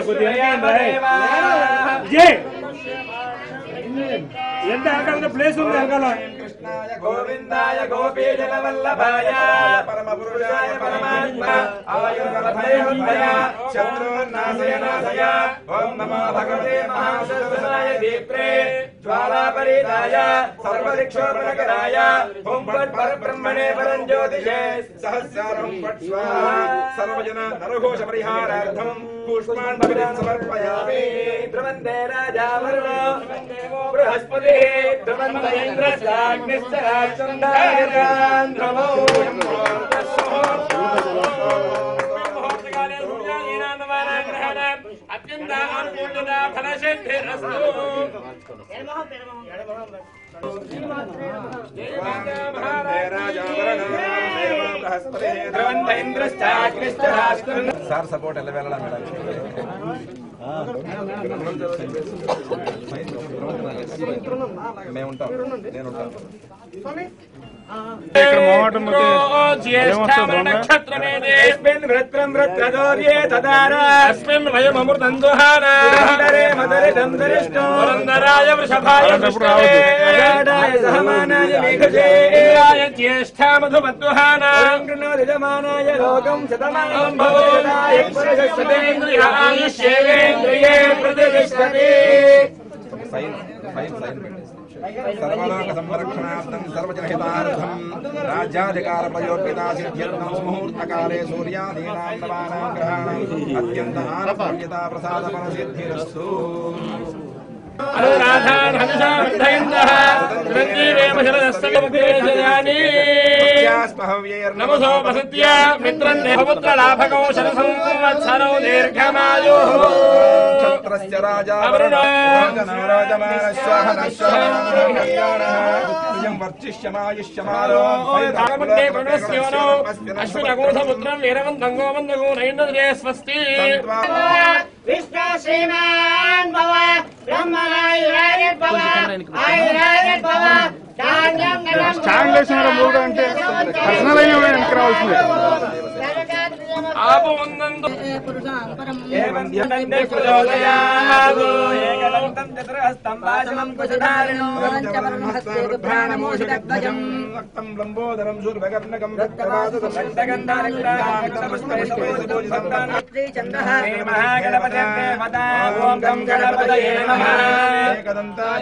కొద్దిగా విజయ్ ఎంత వెనకాల ప్లేస్ ఉంది వెనకాల కృష్ణాయ గోవిందాయ గోపీజన వల్లభాయ పరమ పురుషాయ పరమాత్మ ఆయుర్వలభయోన్మయ శత్రుర్నాశయ నాశయ ఓం నమో భగవతే మహాశత్రునాయ దీప్రే జ్వాలాపరీతాయ సర్వదిక్షోపణకరాయ ఓం పట్ పరబ్రహ్మణే పరం జ్యోతిషే సహస్రారం పట్ స్వాహా సర్వజన నరఘోష పరిహారార్థం పుష్పాన్ భవిరాన్ సమర్పయామి ధ్రువందే రాజా వరుణో బృహస్పతి ధ్రువంత ఇంద్రశ్చాగ్నిశ్చరాచందాయతాన్ ధ్రువో అత్యంత అనుకూలత ఫలసిద్ధిరస్తు సార్ సపోర్ట్ ఎలా వెళ్ళాలి మేడం మేము ఉంటాం నేను ఉంటాను ఇక్కడ మొహమాటం నక్షత్రమేస్మిన్ వృత్రం వృత్రదోర్యే తదారా అస్మిన్ వయమృతం దుహానా దందరే మదరే దందరిష్టో పురందరాయ వృషభాయ విష్ణవే సహమానాయ మేఘజేయాయ జ్యేష్ఠా మధుమద్దుహానా గృణోదిజమానాయ లోకం శతమానం భవోదాయ పురుషేంద్రియాయుష్యేంద్రియే ప్రతిష్టతే సైన్ సైన్ సైన్ సర్వలోక సంరక్షణార్థం సర్వజనహితార్థం రాజ్యాధికార ప్రయోగితా సిద్ధ్యర్థం ముహూర్తకాలే సూర్యాదీనాం నవానాం గ్రహాణం అత్యంత ఆనప్రమ్యతా ప్రసాద పరసిద్ధిరస్తు అనురాధాన్ హనుషాంధయందః త్రివేమ శరదస్తముఖేజయాని నమసో వసత్య మిత్రం దేహపుత్ర లాభకౌశల సంవత్సరౌ దీర్ఘమాయుః క్షత్రస్య రాజా తారమంతే ప్రణస్యోనో అశ్వినగోధపుత్రం వీరవంతం గోవందగో నైంద్రే స్వస్తి విష్ణు శ్రీమాన్ భవ బ్రహ్మణాయురాయర్ భవ ఆయురాయర్ భవ ధాన్యం స్టాండ్ వేసిన మూడు అంటే పర్సనల్ అయిన వెనక్కి రావాల్సిందే ఆపవందందు లంబోదరం శూర్భకర్ణకం ఏకదంతాయ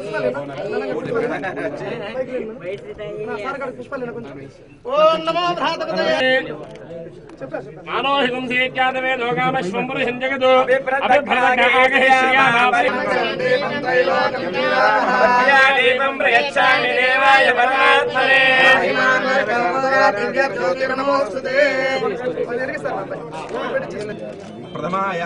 మానోహితం సేత్యాదవే లోకామశ్వం పురుషం జగదు అభిభ్రతకాగహే శ్రియాదీపం ప్రయచ్చామి దేవాయ పరమాత్మనే ప్రథమాయా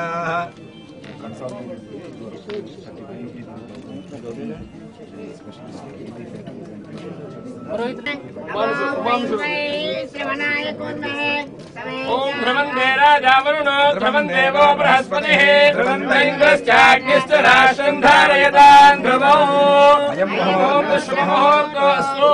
శ్రవణాయ కుందహే ఓం ధ్రువందే రాజా వరుణో ధ్రువం దేవో బృహస్పతి ధ్రువం ఇంద్రశ్చాగ్నిశ్చ రాష్ట్రం ధారయతాన్ ధ్రువో ఓం విశ్వముహూర్తోస్తు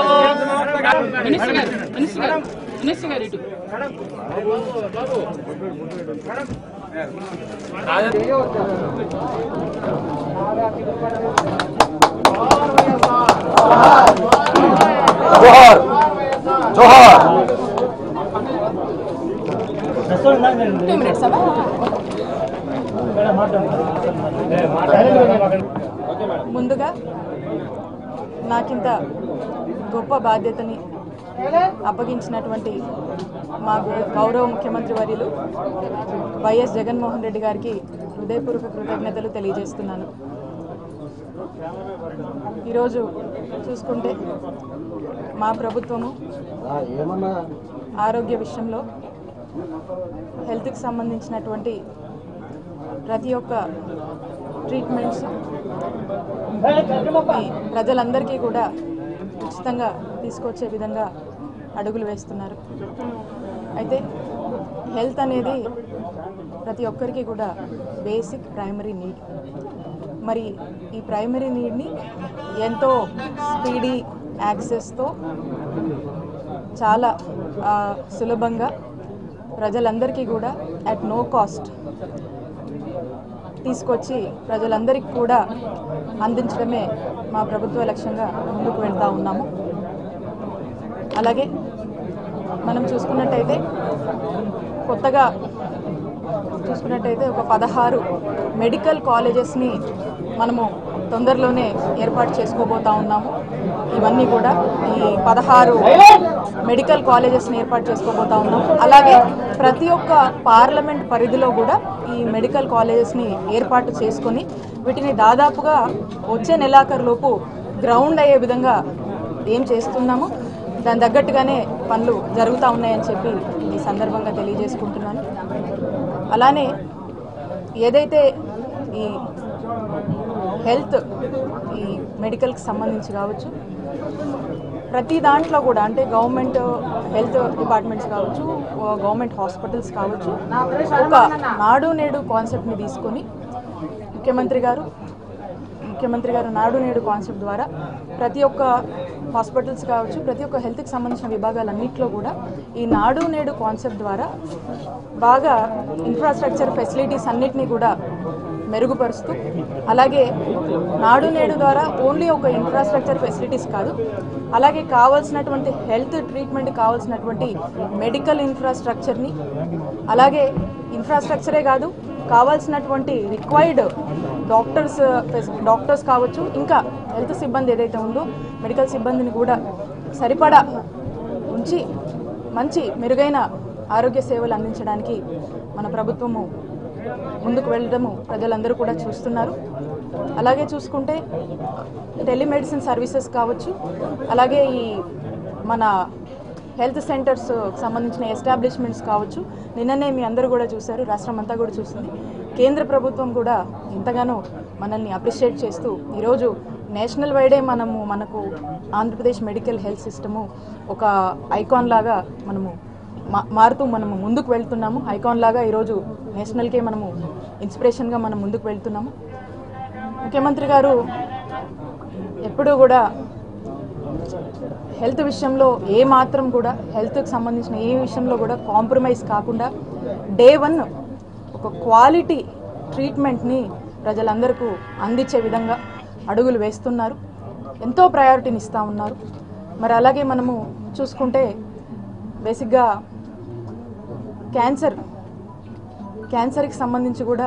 ముందుగా నాకింత గొప్ప బాధ్యతని అప్పగించినటువంటి మా గు- గౌరవ ముఖ్యమంత్రి వర్యులు వైఎస్ జగన్మోహన్ రెడ్డి గారికి హృదయపూర్వక కృతజ్ఞతలు తెలియజేస్తున్నాను ఈరోజు చూసుకుంటే మా ప్రభుత్వము ఆరోగ్య విషయంలో హెల్త్కి సంబంధించినటువంటి ప్రతి ఒక్క ట్రీట్మెంట్స్ ఈ ప్రజలందరికీ కూడా ఉచితంగా తీసుకొచ్చే విధంగా అడుగులు వేస్తున్నారు అయితే హెల్త్ అనేది ప్రతి ఒక్కరికి కూడా బేసిక్ ప్రైమరీ నీడ్ మరి ఈ ప్రైమరీ నీడ్ని ఎంతో స్పీడీ యాక్సెస్తో చాలా ఆ, సులభంగా ప్రజలందరికీ కూడా అట్ నో కాస్ట్ తీసుకొచ్చి ప్రజలందరికీ కూడా అందించడమే మా ప్రభుత్వ లక్ష్యంగా ముందుకు వెళ్తూ ఉన్నాము అలాగే మనం చూసుకున్నట్టయితే కొత్తగా చూసుకున్నట్టయితే ఒక పదహారు మెడికల్ కాలేజెస్ని మనము తొందరలోనే ఏర్పాటు చేసుకోబోతా ఉన్నాము ఇవన్నీ కూడా ఈ పదహారు మెడికల్ కాలేజెస్ని ఏర్పాటు చేసుకోబోతా ఉన్నాము అలాగే ప్రతి ఒక్క పార్లమెంట్ పరిధిలో కూడా ఈ మెడికల్ కాలేజెస్ని ఏర్పాటు చేసుకొని వీటిని దాదాపుగా వచ్చే నెలాఖరులోపు గ్రౌండ్ అయ్యే విధంగా ఏం చేస్తున్నామో దాని తగ్గట్టుగానే పనులు జరుగుతూ ఉన్నాయని చెప్పి ఈ సందర్భంగా తెలియజేసుకుంటున్నాను అలానే ఏదైతే ఈ హెల్త్ ఈ మెడికల్కి సంబంధించి కావచ్చు ప్రతి దాంట్లో కూడా అంటే గవర్నమెంట్ హెల్త్ డిపార్ట్మెంట్స్ కావచ్చు గవర్నమెంట్ హాస్పిటల్స్ కావచ్చు ఒక నాడు నేడు కాన్సెప్ట్ని తీసుకొని ముఖ్యమంత్రి గారు ముఖ్యమంత్రి గారు నాడు నేడు కాన్సెప్ట్ ద్వారా ప్రతి ఒక్క హాస్పిటల్స్ కావచ్చు ప్రతి ఒక్క హెల్త్కి సంబంధించిన విభాగాలన్నింటిలో కూడా ఈ నాడు నేడు కాన్సెప్ట్ ద్వారా బాగా ఇన్ఫ్రాస్ట్రక్చర్ ఫెసిలిటీస్ అన్నిటినీ కూడా మెరుగుపరుస్తూ అలాగే నాడు నేడు ద్వారా ఓన్లీ ఒక ఇన్ఫ్రాస్ట్రక్చర్ ఫెసిలిటీస్ కాదు అలాగే కావాల్సినటువంటి హెల్త్ ట్రీట్మెంట్ కావాల్సినటువంటి మెడికల్ ఇన్ఫ్రాస్ట్రక్చర్ని అలాగే ఇన్ఫ్రాస్ట్రక్చరే కాదు కావాల్సినటువంటి రిక్వైర్డ్ డాక్టర్స్ డాక్టర్స్ కావచ్చు ఇంకా హెల్త్ సిబ్బంది ఏదైతే ఉందో మెడికల్ సిబ్బందిని కూడా సరిపడా ఉంచి మంచి మెరుగైన ఆరోగ్య సేవలు అందించడానికి మన ప్రభుత్వము ముందుకు వెళ్ళడము ప్రజలందరూ కూడా చూస్తున్నారు అలాగే చూసుకుంటే టెలిమెడిసిన్ సర్వీసెస్ కావచ్చు అలాగే ఈ మన హెల్త్ సెంటర్స్ సంబంధించిన ఎస్టాబ్లిష్మెంట్స్ కావచ్చు నిన్ననే మీ అందరూ కూడా చూశారు రాష్ట్రం అంతా కూడా చూసింది కేంద్ర ప్రభుత్వం కూడా ఎంతగానో మనల్ని అప్రిషియేట్ చేస్తూ ఈరోజు నేషనల్ వైడే మనము మనకు ఆంధ్రప్రదేశ్ మెడికల్ హెల్త్ సిస్టము ఒక ఐకాన్ లాగా మనము మా- మారుతూ మనము ముందుకు వెళ్తున్నాము ఐకాన్ లాగా ఈరోజు నేషనల్కే మనము ఇన్స్పిరేషన్గా మనం ముందుకు వెళ్తున్నాము ముఖ్యమంత్రి గారు ఎప్పుడూ కూడా హెల్త్ విషయంలో ఏ మాత్రం కూడా హెల్త్కి సంబంధించిన ఏ విషయంలో కూడా కాంప్రమైజ్ కాకుండా డే వన్ ఒక క్వాలిటీ ట్రీట్మెంట్ని ప్రజలందరికీ అందించే విధంగా అడుగులు వేస్తున్నారు ఎంతో ప్రయారిటీని ఇస్తూ ఉన్నారు మరి అలాగే మనము చూసుకుంటే బేసిక్గా క్యాన్సర్ క్యాన్సర్కి సంబంధించి కూడా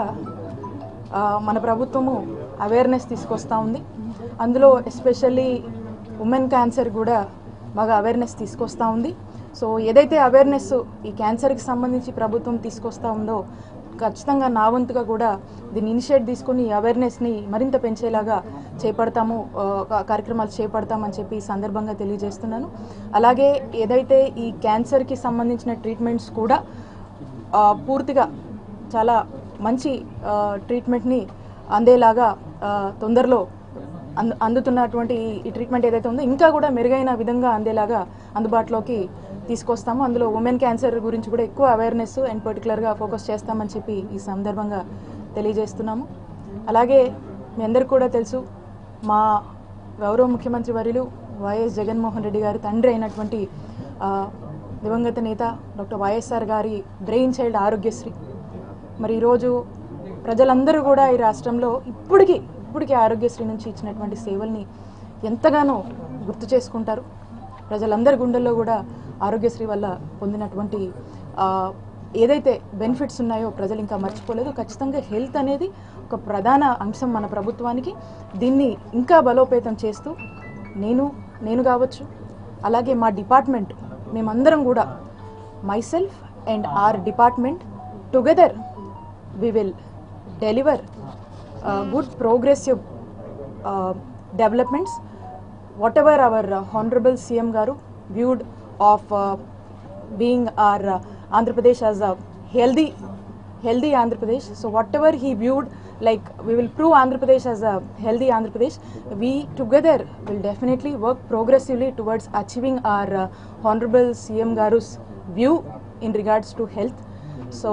ఆ, మన ప్రభుత్వము అవేర్నెస్ తీసుకొస్తూ ఉంది అందులో ఎస్పెషల్లీ ఉమెన్ క్యాన్సర్ కూడా బాగా అవేర్నెస్ తీసుకొస్తూ ఉంది సో ఏదైతే అవేర్నెస్ ఈ క్యాన్సర్కి సంబంధించి ప్రభుత్వం తీసుకొస్తూ ఉందో ఖచ్చితంగా నా వంతుగా కూడా దీన్ని ఇనిషియేట్ తీసుకొని ఈ అవేర్నెస్ని మరింత పెంచేలాగా చేపడతాము ఆ, కా- కార్యక్రమాలు చేపడతామని చెప్పి ఈ సందర్భంగా తెలియజేస్తున్నాను అలాగే ఏదైతే ఈ క్యాన్సర్కి సంబంధించిన ట్రీట్మెంట్స్ కూడా ఆ, పూర్తిగా చాలా మంచి ఆ, ట్రీట్మెంట్ని అందేలాగా ఆ, తొందరలో అందు అందుతున్నటువంటి ఈ- ఈ ట్రీట్మెంట్ ఏదైతే ఉందో ఇంకా కూడా మెరుగైన విధంగా అందేలాగా అందుబాటులోకి తీసుకొస్తాము అందులో ఉమెన్ క్యాన్సర్ గురించి కూడా ఎక్కువ అవేర్నెస్ అండ్ పర్టికులర్గా ఫోకస్ చేస్తామని చెప్పి ఈ సందర్భంగా తెలియజేస్తున్నాము అలాగే మీ అందరికీ కూడా తెలుసు మా గౌరవ ముఖ్యమంత్రి వర్యులు వైఎస్ జగన్మోహన్ రెడ్డి గారి తండ్రి అయినటువంటి ఆ, దివంగత నేత డాక్టర్ వైఎస్ఆర్ గారి బ్రెయిన్ చైల్డ్ ఆరోగ్యశ్రీ మరి ఈరోజు ప్రజలందరూ కూడా ఈ రాష్ట్రంలో ఇప్పటికీ ఇప్పటికీ ఆరోగ్యశ్రీ నుంచి ఇచ్చినటువంటి సేవల్ని ఎంతగానో గుర్తు చేసుకుంటారు ప్రజలందరి గుండెల్లో కూడా ఆరోగ్యశ్రీ వల్ల పొందినటువంటి ఆ, ఏదైతే బెనిఫిట్స్ ఉన్నాయో ప్రజలు ఇంకా మర్చిపోలేదు ఖచ్చితంగా హెల్త్ అనేది ఒక ప్రధాన అంశం మన ప్రభుత్వానికి దీన్ని ఇంకా బలోపేతం చేస్తూ నేను నేను కావచ్చు అలాగే మా డిపార్ట్మెంట్ మేమందరం కూడా myself and our department together we will deliver uh, good progressive uh, developments whatever our uh, honorable cm garu viewed of uh, being our uh, andhra pradesh as a healthy healthy andhra pradesh so whatever he viewed like we will prove andhra pradesh as a healthy andhra pradesh we together will definitely work progressively towards achieving our uh, honorable cm garu's view in regards to health so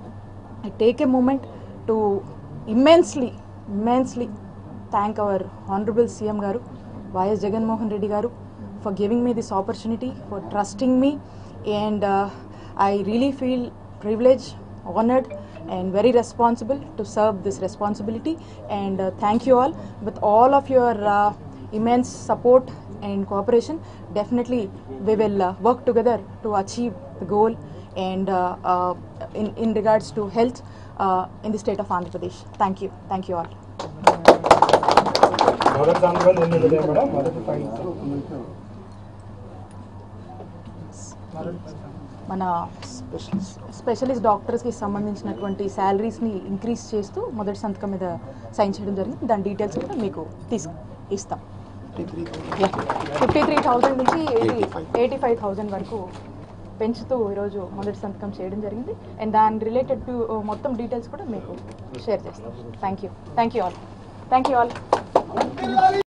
i take a moment to immensely immensely thank our honorable cm garu ys jagan mohan reddy garu for giving me this opportunity for trusting me and uh, i really feel privileged honored and very responsible to serve this responsibility. And uh, thank you all with all of your uh, immense support and cooperation. Definitely, we will uh, work together to achieve the goal and uh, uh, in, in regards to health uh, in the state of Andhra Pradesh. Thank you. Thank you all. మొదటి సంవత్సరం ఎన్ని విజయం madam మొదటి five మన specialist డాక్టర్స్కి సంబంధించినటువంటి శాలరీస్ని increase చేస్తూ మొదటి సంతకం మీద సైన్ చేయడం జరిగింది దాని డీటెయిల్స్ కూడా మీకు తీసుకు ఇస్తాం ఫిఫ్టీ త్రీ థౌజండ్ నుంచి ఎయిటీ ఎయిటీ ఫైవ్ థౌజండ్ వరకు పెంచుతూ ఈరోజు మొదటి సంతకం చేయడం జరిగింది అండ్ దాని రిలేటెడ్ టు మొత్తం డీటెయిల్స్ కూడా మీకు షేర్ చేస్తాం thank you thank you all thank you all